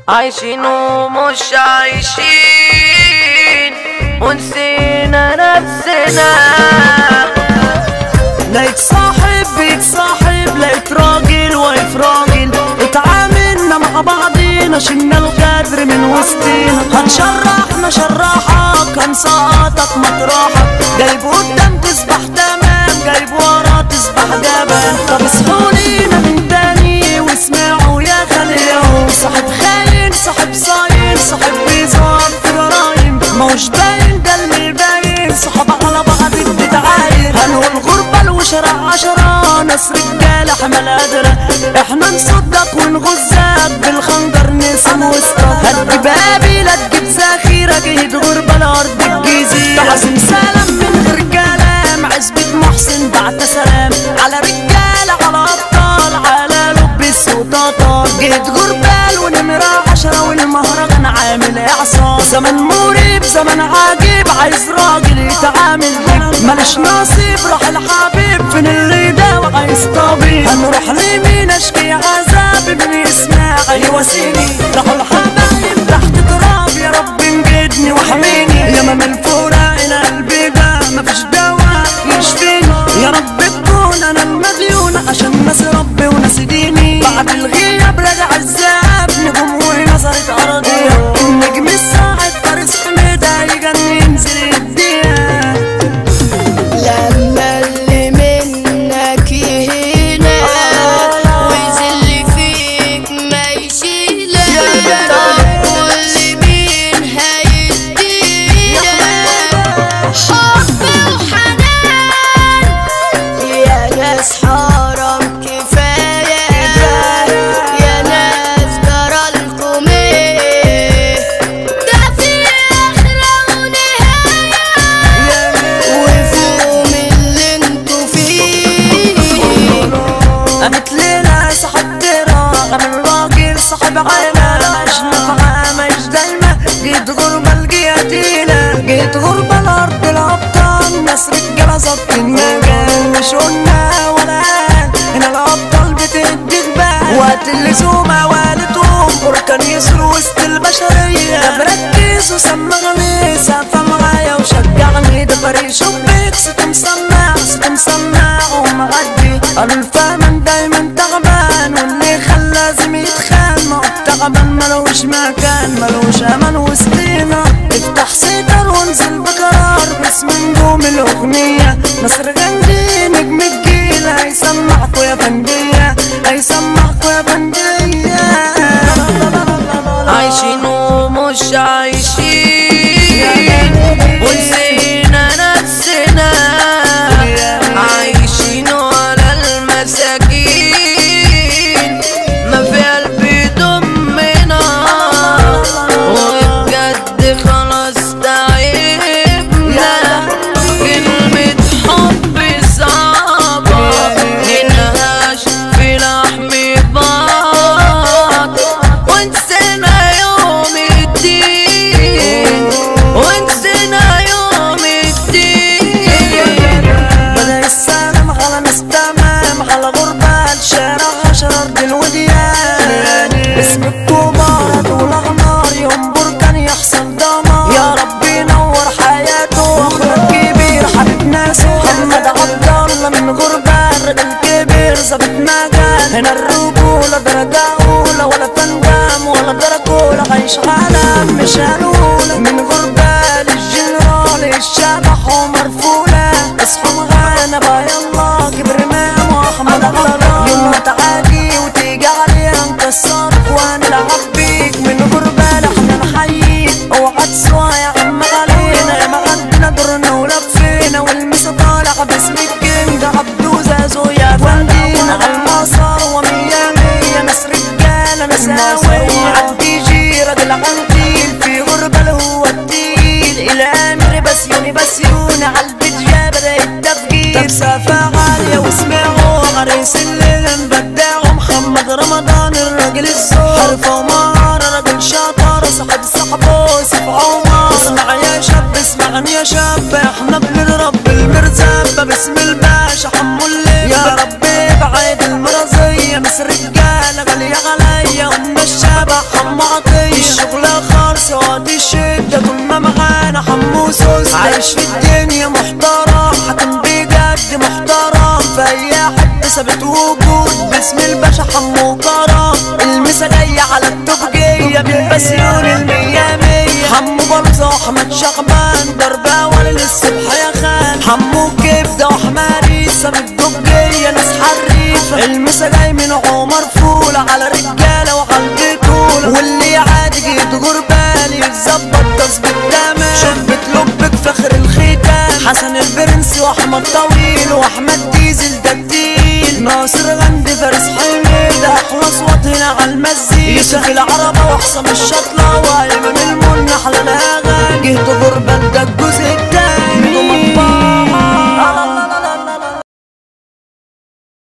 عايشين ومش عايشين ونسينا نفسنا لقيت صاحب بيتصاحب لقيت راجل واقف راجل اتعاملنا مع بعضينا شلنا الغدر من وسطينا هنشرحنا شرحك هنسقطك مطرحك جايب قدام تسبح تمام جايب ورا تسبح جبل طب اصحوا لينا من تاني واسمعوا يا خليهم صاحب خاين صاحب صايم صاحب بيزور في جرايم موش باين ده اللي باين صحاب على بعض بتتعاير هنقول غربة الوشرة عشرة ناس رجالة حمل قادرة احنا نصدق ونغزك بالخنجر نسم وسطك هتجيب بابي لا تجيب ذخيرة جهد غربة لأرض الجزيرة تعزم سلام من غير كلام عزبة محسن بعت سلام على رجالة على أبطال على لبس وطاطا جهد غربال ونمرة عشرة والمهرجان عامل إعصار زمن مريب زمن عجيب عايز راجل يتعامل بيك مالش نصيب راح الحبيب فين اللي يداوي عايز طبيب هنروح لمين اشكي عذابي من يسمع يواسيني راحوا الحبايب تحت تراب يا رب انجدني واحميني يا ما من فراقنا قلبي ده مفيش دواء يشفيني يا رب تكون انا المديون عشان ناس ربي وناس ديني بعد الغياب راجع الذهب نجوم ونظرت ارضيه النجم الساعد فارس حميده يجني ينزل يديها لما اللي منك يهينا ويزل فيك ما يشيلك واللي مين هيدينا حب وحنان يا ناس حرام كفاية يا ناس جرالكم ايه ده في آخرة ونهاية وفوق من اللي انتوا فيه قامت ليلة صاحب ترى من راجل صاحب عيلة مش نافعة مش دايمة جيت غربة الجياتيلة جيت غربة الأرض الأبطال ناس رجالة ظبط المجال مش قلنا ولا قال هنا الأبطال بتدي جبال وقت اللزومة والدهم بركان يسروا وسط البشرية طب ركز وسمعني سقفة معايا وشجعني ده فريق شبيك ست مسمع ست مسمع ومعدي قالوا الفهمان دايما تعبان واللي خلى لازم يتخان ما هو التعبان ملوش مكان ملوش امان وسطينا افتح سيطر وانزل بقرار باسم نجوم الاغنية نصر غندي نجم الجيل هيسمعكوا يا فندية هيسمعكوا يا فندية عايشين ومش عايشين ونسينا نفسنا عايشين على المساكين ما في قلبي دمنا وبجد خلاص تعبنا كلمة حب صعبة ننهاش في لحم بعض ونسينا يوم الدين ونسينا يوم الدين بدأ السلام على ناس تمام على غربة الشارع عشر أرض الوديان اسم الكبار طول أغنار يوم بركان يحصل دمار يا رب ينور حياته أخونا الكبير حبيب ناسه محمد عبد الله من غربة الراجل كبير ظابط مجال هنا الرجولة درجة أولى ولا تنجم ولا درجة أولى عايش عالم مش هنقول من غربة للجنرال الشبح ومرفولة اصحوا معانا بقى يلا كبر امام واحمد الله يوم ما تعادي وتيجي عليها نكسرك وهنلعب بيك من غربة احنا نحييك اوعى تسوى يا عم علينا يا ما عندنا دورنا ولفينا والمسا طالع باسم الكينج عبدو زازو يا فندينا على المسار ومية مية ناس رجالة ناس هاوية عالدي جي راجل عنتيل في غربة اللي هو التقيل الامر بس يوني بس يوني عالبيت يا بدا التفجير طب سافة عالية واسمعوا عريس الليل نبدعوا محمد رمضان الراجل الزور حرفة ومهارة راجل شاطر صاحب صاحبه سيف عمر اسمع يا شاب اسمعني يا شاب احنا بنضرب المرزبة باسم الباشا حمو الليل يا رب ابعد المرضية مس رجالة غالية عليا ام الشبح حمو عطية الشغل خالص وقت الشدة كنا معانا حمو سوسة عايش في الدنيا محترم حكم بجد محترم في اي حتة ثابت وجود باسم الباشا حمو كرم المسا جاية على التوبجية من بسيون المية مية حمو بلطة احمد شعبان ضربة اول للصبح يا خان حمو كبدة وحماريسة من الدوبجية ناس حريفة المسا جاي من عمر فولة على رجالة وعلى البطولة واللي عادي جيت غربان يتظبط تظبيط تمام شبة لبك فخر الختام حسن البرنس واحمد طويل واحمد ديزل ده التقيل ناصر غندي فارس حميد احلى اصوات هنا على المزيكا يوسف العربة وحسام الشطلة وايمن المنة احلى الاغاني جهد غربة ده الجزء التاني